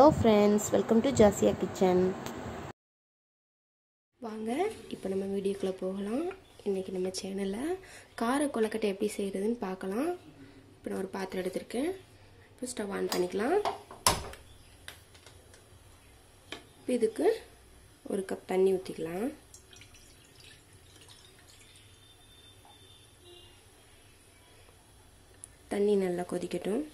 hello friends welcome to Jasiya kitchen வாங்க இப்போ நம்ம வீடியோக்குள்ளே போகலாம் இன்றைக்கி நம்ம சேனலில் கார கொலக்கட்டை எப்படி செய்கிறதுன்னு பார்க்கலாம் இப்போ நான் ஒரு பாத்திரம் எடுத்திருக்கேன் இப்போ ஸ்டவ் ஆன் பண்ணிக்கலாம் இப்போ இதுக்கு ஒரு கப் தண்ணி ஊற்றிக்கலாம் தண்ணி நல்லா கொதிக்கட்டும்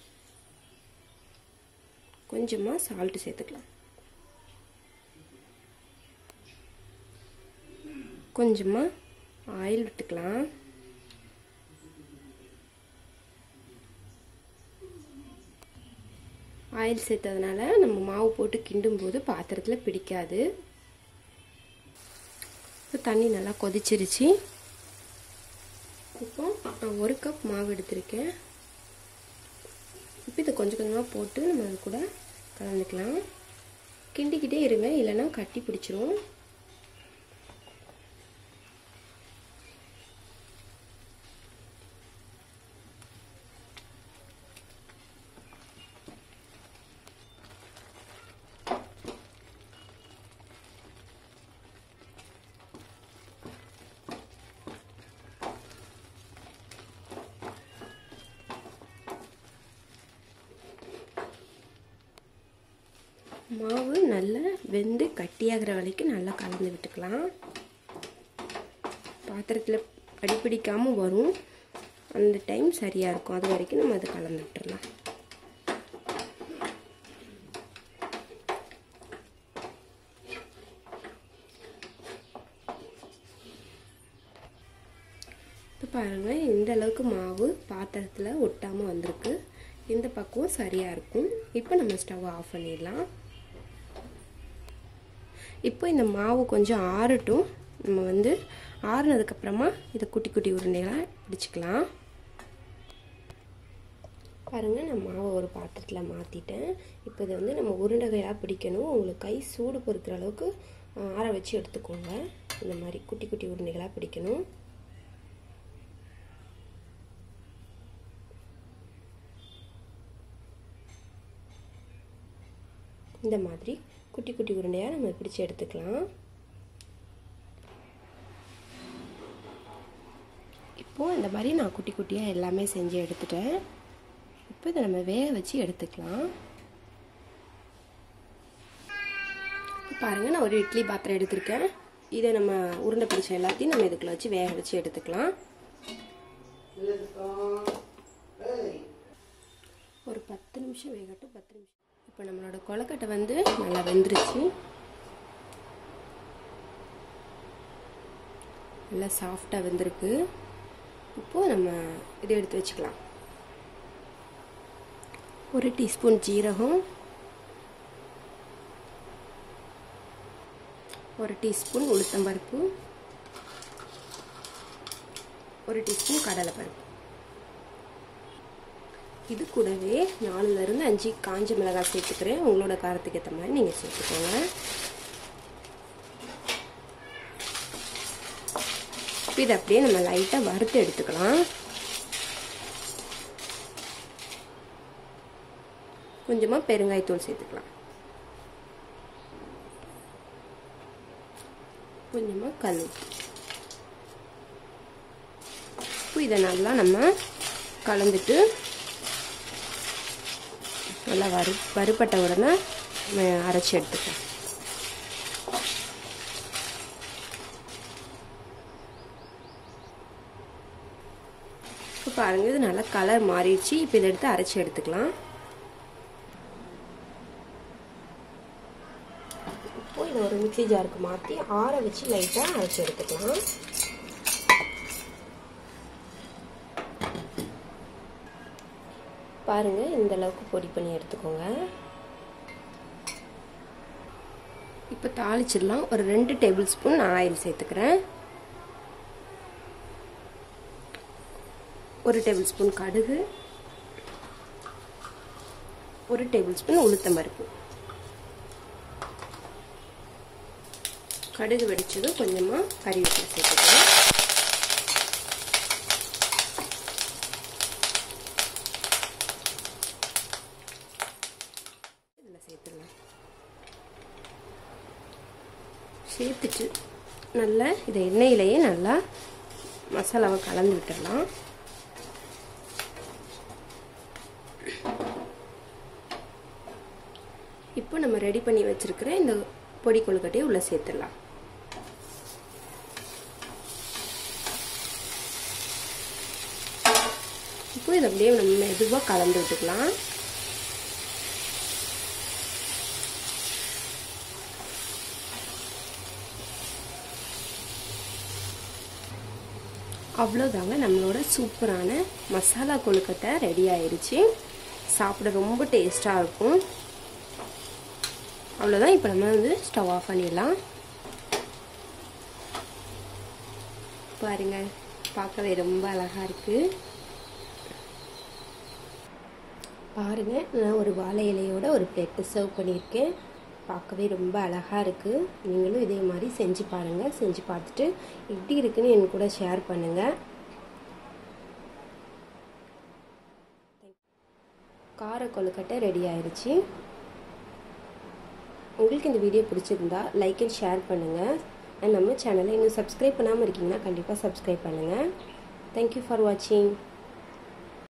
கொஞ்சமாக சால்ட்டு சேர்த்துக்கலாம் கொஞ்சமாக ஆயில் விட்டுக்கலாம் ஆயில் சேர்த்ததுனால நம்ம மாவு போட்டு கிண்டும் போது பாத்திரத்தில் பிடிக்காது இப்போ தண்ணி நல்லா கொதிச்சிருச்சு இப்போ நான் ஒரு கப் மாவு எடுத்திருக்கேன் இப்போ இதை கொஞ்சம் கொஞ்சமாக போட்டு நம்ம அது கூட கலந்துக்கலாம் கிண்டிக்கிட்டே இருங்க இல்லைன்னா கட்டி பிடிச்சிரும் மாவு நல்லா வெந்து கட்டியாகிற வரைக்கும் நல்லா கலந்து விட்டுக்கலாம் பாத்திரத்தில் அடிப்பிடிக்காமல் வரும் அந்த டைம் சரியாக இருக்கும் அது வரைக்கும் நம்ம அதை கலந்து விட்டுடலாம் இப்போ பாருங்கள் இந்த அளவுக்கு மாவு பாத்திரத்தில் ஒட்டாமல் வந்திருக்கு இந்த பக்குவம் சரியாக இருக்கும் இப்போ நம்ம ஸ்டவ் ஆஃப் பண்ணிடலாம் இப்போ இந்த மாவு கொஞ்சம் ஆறட்டும் நம்ம வந்து ஆறுனதுக்கப்புறமா இதை குட்டி குட்டி உருண்டைகளாக பிடிச்சிக்கலாம் பாருங்கள் நான் மாவை ஒரு பாத்திரத்தில் மாற்றிட்டேன் இப்போ இதை வந்து நம்ம உருண்டைகளாக பிடிக்கணும் உங்களுக்கு கை சூடு பொறுக்கிற அளவுக்கு ஆற வச்சு எடுத்துக்கோங்க இந்த மாதிரி குட்டி குட்டி உருண்டைகளாக பிடிக்கணும் இந்த மாதிரி குட்டி குட்டி உருண்டையாக நம்ம பிடிச்சி எடுத்துக்கலாம் இப்போது இந்த மாதிரி நான் குட்டி குட்டியாக எல்லாமே செஞ்சு எடுத்துட்டேன் இப்போ இதை நம்ம வேக வச்சு எடுத்துக்கலாம் பாருங்கள் நான் ஒரு இட்லி பாத்திரம் எடுத்திருக்கேன் இதை நம்ம உருண்டை பிடிச்ச எல்லாத்தையும் நம்ம இதுக்குள்ள வச்சு வேக வச்சு எடுத்துக்கலாம் ஒரு பத்து நிமிஷம் வேகட்டும் பத்து நிமிஷம் இப்போ நம்மளோட கொலக்கட்டை வந்து நல்லா வெந்துருச்சு நல்லா சாஃப்டாக வெந்திருக்கு இப்போது நம்ம இதை எடுத்து வச்சுக்கலாம் ஒரு டீஸ்பூன் ஜீரகம் ஒரு டீஸ்பூன் உளுத்தம்பருப்பு ஒரு டீஸ்பூன் கடலைப்பருப்பு இது கூடவே நாலுலேருந்து அஞ்சு காஞ்ச மிளகாய் சேர்த்துக்கிறேன் உங்களோட காரத்துக்கு ஏற்ற மாதிரி நீங்கள் சேர்த்துக்கோங்க இது அப்படியே நம்ம லைட்டாக வறுத்து எடுத்துக்கலாம் கொஞ்சமாக பெருங்காயத்தூள் சேர்த்துக்கலாம் கொஞ்சமாக கல் இப்போ இதை நல்லா நம்ம கலந்துட்டு நல்லா வறு வறுப்பட்ட உடனே அரைச்சி எடுத்துக்கலாம் இப்போ பாருங்கள் இது நல்லா கலர் மாறிடுச்சு இப்போ இதை எடுத்து அரைச்சி எடுத்துக்கலாம் இப்போ இதை ஒரு மிக்சி ஜாருக்கு மாற்றி ஆற வச்சு லைட்டாக அரைச்சி எடுத்துக்கலாம் பாருங்கள் இந்த அளவுக்கு பொடி பண்ணி எடுத்துக்கோங்க இப்போ தாளிச்சிடலாம் ஒரு ரெண்டு டேபிள் ஸ்பூன் ஆயில் சேர்த்துக்கிறேன் ஒரு டேபிள் ஸ்பூன் கடுகு ஒரு டேபிள் ஸ்பூன் உளுத்தம்பருப்பு கடுகு வெடிச்சதும் கொஞ்சமாக கறிவேப்பிலை சேர்த்துக்கலாம் இதில் சேர்த்துடலாம் சேர்த்துட்டு நல்லா இதை எண்ணெயிலேயே நல்லா மசாலாவை கலந்து விட்டுடலாம் இப்போ நம்ம ரெடி பண்ணி வச்சுருக்கிற இந்த பொடி கொழுக்கட்டையை உள்ளே சேர்த்துடலாம் இப்போ இதை அப்படியே நம்ம மெதுவாக கலந்து விட்டுக்கலாம் அவ்வளோதாங்க நம்மளோட சூப்பரான மசாலா கொழுக்கட்டை ரெடி ஆயிடுச்சு சாப்பிட ரொம்ப டேஸ்ட்டாக இருக்கும் அவ்வளோதான் இப்போ நம்ம வந்து ஸ்டவ் ஆஃப் பண்ணிடலாம் பாருங்க பார்க்கவே ரொம்ப அழகாக இருக்குது பாருங்க நான் ஒரு வாழை இலையோட ஒரு பிளேட்டு சர்வ் பண்ணியிருக்கேன் பார்க்கவே ரொம்ப அழகாக இருக்குது நீங்களும் இதே மாதிரி செஞ்சு பாருங்கள் செஞ்சு பார்த்துட்டு எப்படி இருக்குன்னு என் கூட ஷேர் பண்ணுங்கள் கார கொழுக்கட்டை ரெடி ஆயிடுச்சு உங்களுக்கு இந்த வீடியோ பிடிச்சிருந்தா லைக் அண்ட் ஷேர் பண்ணுங்கள் அண்ட் நம்ம சேனலை இன்னும் சப்ஸ்கிரைப் பண்ணாமல் இருக்கீங்கன்னா கண்டிப்பாக சப்ஸ்கிரைப் பண்ணுங்கள் தேங்க்யூ ஃபார் வாட்சிங்